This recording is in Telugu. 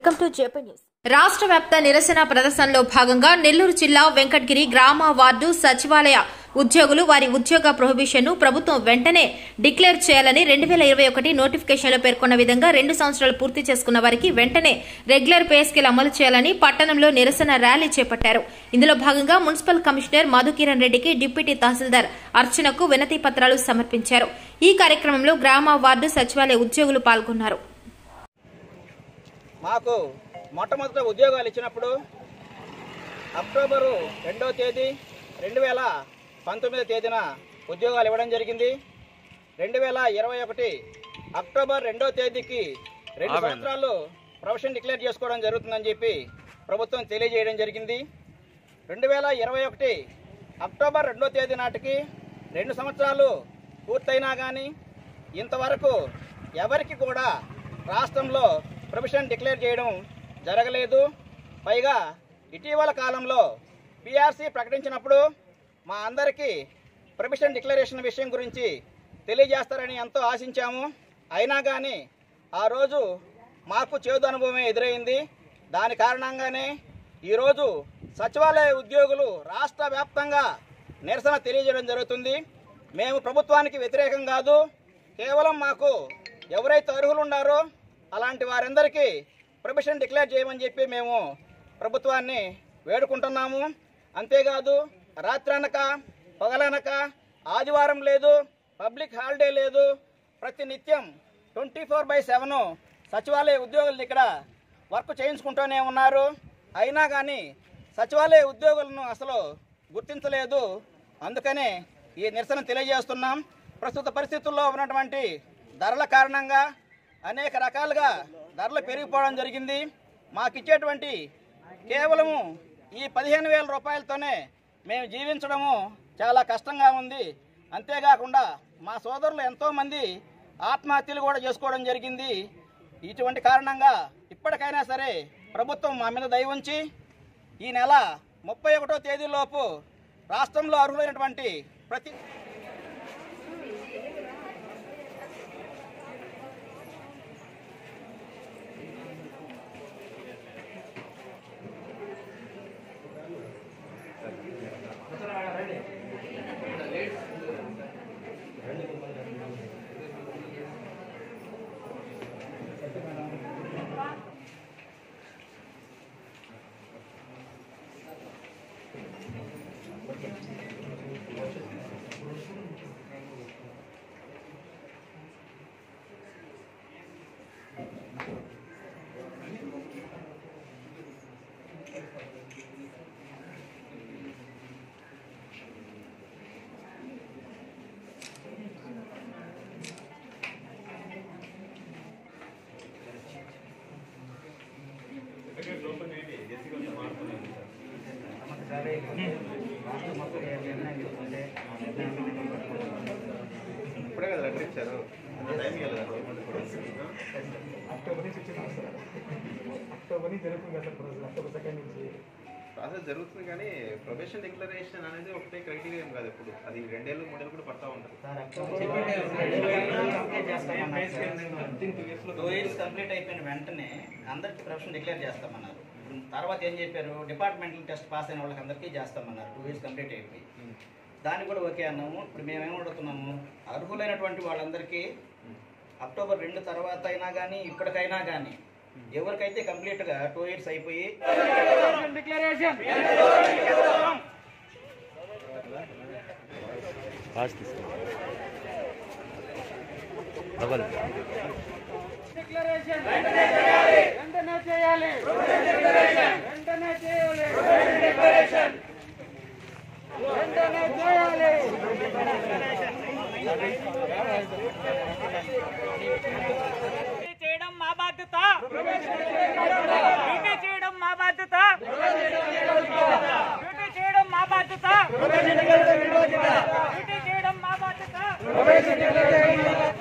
వెల్కమ్ టు జేపీ న్యూస్ రాష్ట్ర వ్యాప్త నిరసన ప్రదర్శనలో భాగంగా నెల్లూరు జిల్లా వెంకటగిరి గ్రామ వార్డు సచివాలయ ఉద్యోగులు వారి ఉద్యోగ ప్రొహిబిషన్ ను ప్రభుత్వం వెంటనే డిక్లేర్ చేయాలని రెండు వేల ఇరవై ఒకటి నోటిఫికేషన్లో పేర్కొన్న విధంగా రెండు సంవత్సరాలు పూర్తి చేసుకున్న వారికి వెంటనే రెగ్యులర్ పే స్కేల్ అమలు చేయాలని పట్టణంలో నిరసన ర్యాలీ చేపట్టారు ఇందులో భాగంగా మున్సిపల్ కమిషనర్ మధుకిరణ్ రెడ్డికి డిప్యూటీ తహసీల్దార్ అర్చనకు వినతి పత్రాలు సమర్పించారు ఈ కార్యక్రమంలో గ్రామ వార్డు సచివాలయ ఉద్యోగులు పాల్గొన్నారు మాకు మొట్టమొదట ఉద్యోగాలు ఇచ్చినప్పుడు అక్టోబరు రెండవ తేదీ రెండు వేల పంతొమ్మిదో తేదీన ఉద్యోగాలు ఇవ్వడం జరిగింది రెండు వేల ఇరవై ఒకటి అక్టోబర్ రెండవ తేదీకి రెండు సంవత్సరాలు ప్రొఫెషన్ డిక్లేర్ చేసుకోవడం జరుగుతుందని చెప్పి ప్రభుత్వం తెలియజేయడం జరిగింది రెండు వేల ఇరవై ఒకటి అక్టోబర్ రెండో తేదీ నాటికి రెండు సంవత్సరాలు పూర్తయినా కానీ ఇంతవరకు ఎవరికి కూడా రాష్ట్రంలో ప్రొఫెషన్ డిక్లేర్ చేయడం జరగలేదు పైగా ఇటీవల కాలంలో పిఆర్సీ ప్రకటించినప్పుడు మా అందరికీ ప్రొఫెషన్ డిక్లరేషన్ విషయం గురించి తెలియజేస్తారని ఎంతో ఆశించాము అయినా కానీ ఆ రోజు మాకు చేదు అనుభవమే ఎదురైంది దాని కారణంగానే ఈరోజు సచివాలయ ఉద్యోగులు రాష్ట్ర వ్యాప్తంగా నిరసన తెలియజేయడం జరుగుతుంది మేము ప్రభుత్వానికి వ్యతిరేకం కాదు కేవలం మాకు ఎవరైతే అర్హులు ఉన్నారో అలాంటి వారందరికీ ప్రొఫెషన్ డిక్లేర్ చేయమని చెప్పి మేము ప్రభుత్వాన్ని వేడుకుంటున్నాము అంతేకాదు రాత్రనక పగలనక ఆదివారం లేదు పబ్లిక్ హాలిడే లేదు ప్రతి నిత్యం ట్వంటీ ఫోర్ బై సెవెన్ సచివాలయ ఉద్యోగులు ఇక్కడ వర్క్ చేయించుకుంటూనే ఉన్నారు అయినా కానీ సచివాలయ ఉద్యోగులను అసలు గుర్తించలేదు అందుకనే ఈ నిరసన తెలియజేస్తున్నాం ప్రస్తుత పరిస్థితుల్లో ఉన్నటువంటి ధరల కారణంగా అనేక రకాలుగా ధరలు పెరిగిపోవడం జరిగింది మాకు ఇచ్చేటువంటి కేవలము ఈ పదిహేను వేల రూపాయలతోనే మేము జీవించడము చాలా కష్టంగా ఉంది అంతేకాకుండా మా సోదరులు ఎంతోమంది ఆత్మహత్యలు కూడా చేసుకోవడం జరిగింది ఇటువంటి కారణంగా ఇప్పటికైనా సరే ప్రభుత్వం మా మీద దయ ఉంచి ఈ నెల ముప్పై ఒకటో తేదీలోపు రాష్ట్రంలో అర్హులైనటువంటి ప్రతి ఇప్పుడే కదా లెటర్ ఇచ్చారు అంత టైం ఇవ్వాలి కదా గవర్నమెంట్ కూడా అక్టోబర్ నుంచి వచ్చింది సార్ అక్టోబర్ నుంచి జరుగుతుంది కదా సార్ ప్రాసెస్ అక్టోబర్ సెకండ్ నుంచి ప్రాసెస్ జరుగుతుంది కానీ ప్రొఫెషన్ డిక్లరేషన్ అనేది ఒకటే క్రైటీరియా ఏం కాదు ఇప్పుడు అది రెండేళ్ళు మూడేళ్ళు కూడా పడతా ఉంటుంది టూ ఇయర్స్ కంప్లీట్ అయిపోయిన వెంటనే అందరికీ ప్రొఫెషన్ డిక్లేర్ చేస్తామన్నారు ఇప్పుడు తర్వాత ఏం చెప్పారు డిపార్ట్మెంటల్ టెస్ట్ పాస్ అయిన వాళ్ళకి అందరికీ చేస్తామన్నారు టూ ఇయర్స్ కంప్లీట్ అయిపోయి దానికి కూడా ఓకే అన్నాము ఇప్పుడు మేము ఏం అడుగుతున్నాము అర్హులైనటువంటి వాళ్ళందరికీ అక్టోబర్ రెండు తర్వాత అయినా కానీ ఇప్పటికైనా కానీ ఎవరికైతే కంప్లీట్గా టూ ఇయర్స్ అయిపోయి డ్యూటీ చేయడం మా బాధ్యత డ్యూటీ చేయడం మా బాధ్యత డ్యూటీ చేయడం మా బాధ్యత డ్యూటీ చేయడం మా బాధ్యత